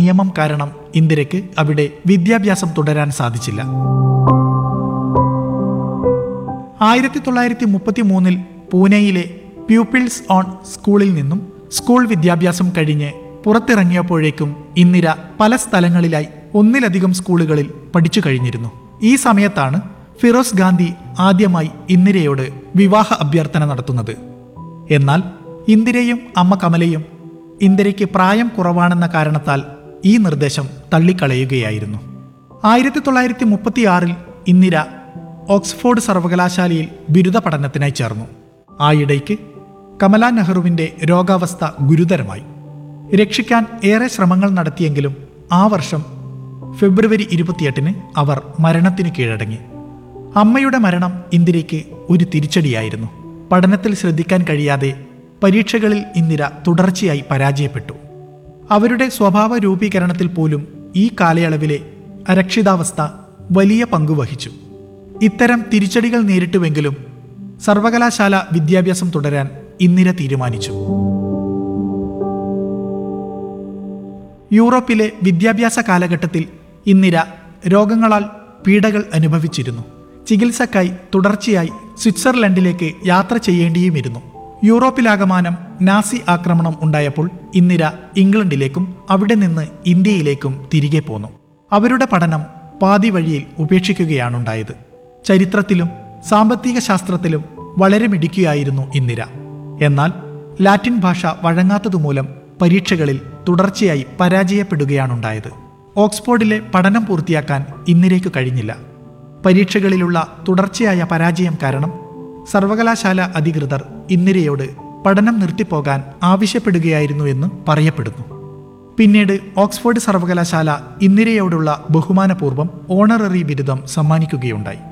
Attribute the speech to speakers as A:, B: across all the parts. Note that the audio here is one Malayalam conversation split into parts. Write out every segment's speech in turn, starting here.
A: നിയമം കാരണം ഇന്ദിരയ്ക്ക് അവിടെ വിദ്യാഭ്യാസം തുടരാൻ സാധിച്ചില്ല ആയിരത്തി തൊള്ളായിരത്തി മുപ്പത്തി മൂന്നിൽ പൂനെയിലെ പ്യൂപ്പിൾസ് ഓൺ സ്കൂളിൽ നിന്നും സ്കൂൾ വിദ്യാഭ്യാസം കഴിഞ്ഞ് പുറത്തിറങ്ങിയപ്പോഴേക്കും ഇന്ദിര പല സ്ഥലങ്ങളിലായി ഒന്നിലധികം സ്കൂളുകളിൽ പഠിച്ചു കഴിഞ്ഞിരുന്നു ഈ സമയത്താണ് ഫിറോസ് ഗാന്ധി ആദ്യമായി ഇന്ദിരയോട് വിവാഹ അഭ്യർത്ഥന നടത്തുന്നത് എന്നാൽ ഇന്ദിരയും അമ്മ കമലയും ഇന്ദിരയ്ക്ക് പ്രായം കുറവാണെന്ന കാരണത്താൽ ഈ നിർദ്ദേശം തള്ളിക്കളയുകയായിരുന്നു ആയിരത്തി തൊള്ളായിരത്തി മുപ്പത്തിയാറിൽ ഇന്ദിര ഓക്സ്ഫോർഡ് സർവകലാശാലയിൽ ബിരുദ പഠനത്തിനായി ചേർന്നു ആയിടയ്ക്ക് കമല നെഹ്റുവിന്റെ രോഗാവസ്ഥ ഗുരുതരമായി രക്ഷിക്കാൻ ഏറെ ശ്രമങ്ങൾ നടത്തിയെങ്കിലും ആ വർഷം ഫെബ്രുവരി ഇരുപത്തിയെട്ടിന് അവർ മരണത്തിന് കീഴടങ്ങി അമ്മയുടെ മരണം ഇന്ദിരയ്ക്ക് ഒരു തിരിച്ചടിയായിരുന്നു പഠനത്തിൽ ശ്രദ്ധിക്കാൻ കഴിയാതെ പരീക്ഷകളിൽ ഇന്ദിര തുടർച്ചയായി പരാജയപ്പെട്ടു അവരുടെ സ്വഭാവ രൂപീകരണത്തിൽ പോലും ഈ കാലയളവിലെ അരക്ഷിതാവസ്ഥ വലിയ പങ്കുവഹിച്ചു ഇത്തരം തിരിച്ചടികൾ നേരിട്ടുവെങ്കിലും സർവകലാശാല വിദ്യാഭ്യാസം തുടരാൻ ഇന്ദിര തീരുമാനിച്ചു യൂറോപ്പിലെ വിദ്യാഭ്യാസ കാലഘട്ടത്തിൽ ഇന്ദിര രോഗങ്ങളാൽ പീഡകൾ അനുഭവിച്ചിരുന്നു ചികിത്സക്കായി തുടർച്ചയായി സ്വിറ്റ്സർലൻഡിലേക്ക് യാത്ര ചെയ്യേണ്ടിയുമിരുന്നു യൂറോപ്പിലാകമാനം നാസി ആക്രമണം ഉണ്ടായപ്പോൾ ഇന്ദിര ഇംഗ്ലണ്ടിലേക്കും അവിടെ നിന്ന് ഇന്ത്യയിലേക്കും തിരികെ പോന്നു അവരുടെ പഠനം പാതി വഴിയിൽ ഉപേക്ഷിക്കുകയാണുണ്ടായത് ചരിത്രത്തിലും സാമ്പത്തിക ശാസ്ത്രത്തിലും വളരെ മിടുക്കിയായിരുന്നു ഇന്ദിര എന്നാൽ ലാറ്റിൻ ഭാഷ വഴങ്ങാത്തതുമൂലം പരീക്ഷകളിൽ തുടർച്ചയായി പരാജയപ്പെടുകയാണുണ്ടായത് ഓക്സ്ഫോർഡിലെ പഠനം പൂർത്തിയാക്കാൻ ഇന്ദിരയ്ക്ക് കഴിഞ്ഞില്ല പരീക്ഷകളിലുള്ള തുടർച്ചയായ പരാജയം കാരണം സർവകലാശാല അധികൃതർ ഇന്ദിരയോട് പഠനം നിർത്തിപ്പോകാൻ ആവശ്യപ്പെടുകയായിരുന്നു എന്ന് പറയപ്പെടുന്നു പിന്നീട് ഓക്സ്ഫോർഡ് സർവകലാശാല ഇന്ദിരയോടുള്ള ബഹുമാനപൂർവ്വം ഓണററി ബിരുദം സമ്മാനിക്കുകയുണ്ടായി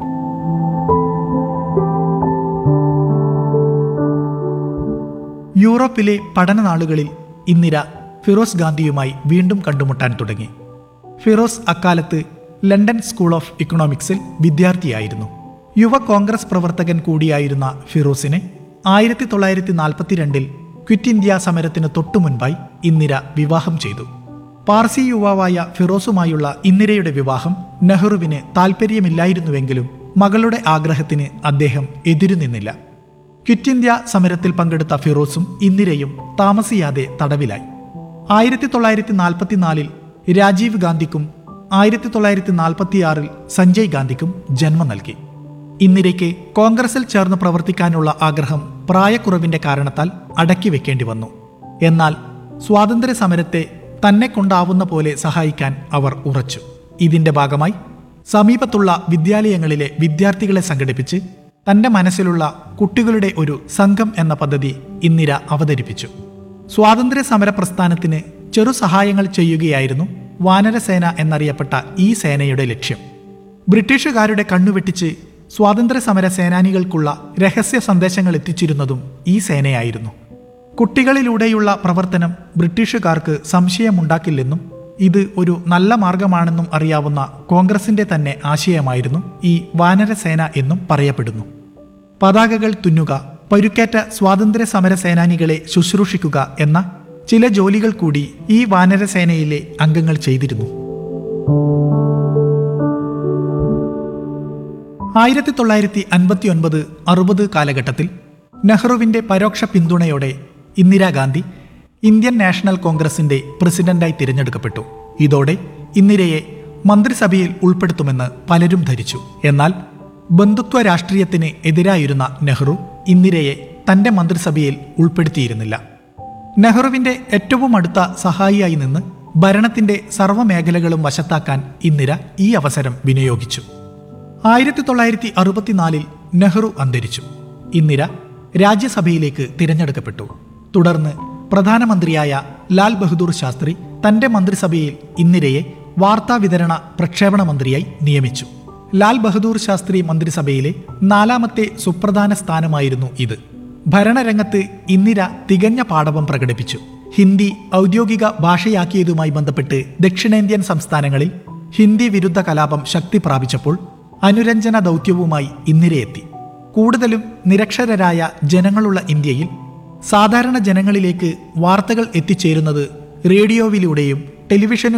A: യൂറോപ്പിലെ പഠനനാളുകളിൽ ഇന്ദിര ഫിറോസ് ഗാന്ധിയുമായി വീണ്ടും കണ്ടുമുട്ടാൻ തുടങ്ങി ഫിറോസ് അക്കാലത്ത് ലണ്ടൻ സ്കൂൾ ഓഫ് ഇക്കണോമിക്സിൽ വിദ്യാർത്ഥിയായിരുന്നു യുവ കോൺഗ്രസ് പ്രവർത്തകൻ കൂടിയായിരുന്ന ഫിറോസിനെ ആയിരത്തി തൊള്ളായിരത്തി നാൽപ്പത്തിരണ്ടിൽ ക്വിറ്റ് ഇന്ത്യ സമരത്തിന് തൊട്ടുമുൻപായി ഇന്ദിര വിവാഹം ചെയ്തു പാർസി യുവാവായ ഫിറോസുമായുള്ള ഇന്ദിരയുടെ വിവാഹം നെഹ്റുവിന് താൽപ്പര്യമില്ലായിരുന്നുവെങ്കിലും മകളുടെ ആഗ്രഹത്തിന് അദ്ദേഹം എതിരുനിന്നില്ല ക്വിറ്റ് ഇന്ത്യ സമരത്തിൽ പങ്കെടുത്ത ഫിറോസും ഇന്ദിരയും താമസിയാതെ തടവിലായി ആയിരത്തി തൊള്ളായിരത്തി നാൽപ്പത്തിനാലിൽ രാജീവ് ഗാന്ധിക്കും ആയിരത്തി തൊള്ളായിരത്തി നാൽപ്പത്തിയാറിൽ സഞ്ജയ് ഗാന്ധിക്കും ജന്മം നൽകി ഇന്ദിരയ്ക്ക് കോൺഗ്രസിൽ ചേർന്ന് പ്രവർത്തിക്കാനുള്ള ആഗ്രഹം പ്രായക്കുറവിന്റെ കാരണത്താൽ അടക്കി വെക്കേണ്ടി വന്നു എന്നാൽ സ്വാതന്ത്ര്യ സമരത്തെ തന്നെ കൊണ്ടാവുന്ന പോലെ സഹായിക്കാൻ അവർ ഉറച്ചു ഇതിന്റെ ഭാഗമായി സമീപത്തുള്ള വിദ്യാലയങ്ങളിലെ വിദ്യാർത്ഥികളെ സംഘടിപ്പിച്ച് തന്റെ മനസ്സിലുള്ള കുട്ടികളുടെ ഒരു സംഘം എന്ന പദ്ധതി ഇന്ദിര അവതരിപ്പിച്ചു സ്വാതന്ത്ര്യ സമര പ്രസ്ഥാനത്തിന് ചെറു സഹായങ്ങൾ ചെയ്യുകയായിരുന്നു വാനരസേന എന്നറിയപ്പെട്ട ഈ സേനയുടെ ലക്ഷ്യം ബ്രിട്ടീഷുകാരുടെ കണ്ണുവെട്ടിച്ച് സ്വാതന്ത്ര്യ സമര സേനാനികൾക്കുള്ള രഹസ്യ സന്ദേശങ്ങൾ എത്തിച്ചിരുന്നതും ഈ സേനയായിരുന്നു കുട്ടികളിലൂടെയുള്ള പ്രവർത്തനം ബ്രിട്ടീഷുകാർക്ക് സംശയമുണ്ടാക്കില്ലെന്നും ഇത് ഒരു നല്ല മാർഗമാണെന്നും അറിയാവുന്ന കോൺഗ്രസിന്റെ തന്നെ ആശയമായിരുന്നു ഈ വാനരസേന എന്നും പറയപ്പെടുന്നു പതാകകൾ തുന്നുക പരുക്കേറ്റ സ്വാതന്ത്ര്യ സമര സേനാനികളെ ശുശ്രൂഷിക്കുക എന്ന ചില ജോലികൾ കൂടി ഈ വാനരസേനയിലെ അംഗങ്ങൾ ചെയ്തിരുന്നു ആയിരത്തി തൊള്ളായിരത്തി അൻപത്തി ഒൻപത് അറുപത് കാലഘട്ടത്തിൽ നെഹ്റുവിന്റെ പരോക്ഷ പിന്തുണയോടെ ഇന്ദിരാഗാന്ധി ഇന്ത്യൻ നാഷണൽ കോൺഗ്രസിന്റെ പ്രസിഡന്റായി തിരഞ്ഞെടുക്കപ്പെട്ടു ഇതോടെ ഇന്ദിരയെ മന്ത്രിസഭയിൽ ഉൾപ്പെടുത്തുമെന്ന് പലരും ധരിച്ചു എന്നാൽ ബന്ധുത്വ രാഷ്ട്രീയത്തിന് എതിരായിരുന്ന നെഹ്റു ഇന്ദിരയെ തന്റെ മന്ത്രിസഭയിൽ ഉൾപ്പെടുത്തിയിരുന്നില്ല നെഹ്റുവിന്റെ ഏറ്റവും അടുത്ത സഹായിയായി നിന്ന് ഭരണത്തിന്റെ സർവ്വമേഖലകളും വശത്താക്കാൻ ഇന്ദിര ഈ അവസരം വിനിയോഗിച്ചു ആയിരത്തി തൊള്ളായിരത്തി അറുപത്തിനാലിൽ നെഹ്റു അന്തരിച്ചു ഇന്ദിര രാജ്യസഭയിലേക്ക് തിരഞ്ഞെടുക്കപ്പെട്ടു തുടർന്ന് പ്രധാനമന്ത്രിയായ ലാൽ ബഹദൂർ ശാസ്ത്രി തന്റെ മന്ത്രിസഭയിൽ ഇന്ദിരയെ വാർത്താവിതരണ പ്രക്ഷേപണ മന്ത്രിയായി നിയമിച്ചു ലാൽ ബഹദൂർ ശാസ്ത്രി മന്ത്രിസഭയിലെ നാലാമത്തെ സുപ്രധാന സ്ഥാനമായിരുന്നു ഇത് ഭരണരംഗത്ത് ഇന്ദിര തികഞ്ഞ പാടവം പ്രകടിപ്പിച്ചു ഹിന്ദി ഔദ്യോഗിക ഭാഷയാക്കിയതുമായി ബന്ധപ്പെട്ട് ദക്ഷിണേന്ത്യൻ സംസ്ഥാനങ്ങളിൽ ഹിന്ദി വിരുദ്ധ കലാപം ശക്തി പ്രാപിച്ചപ്പോൾ അനുരഞ്ജന ദൗത്യവുമായി ഇന്ദിരയെത്തി കൂടുതലും നിരക്ഷരരായ ജനങ്ങളുള്ള ഇന്ത്യയിൽ സാധാരണ ജനങ്ങളിലേക്ക് വാർത്തകൾ എത്തിച്ചേരുന്നത് റേഡിയോയിലൂടെയും ടെലിവിഷനും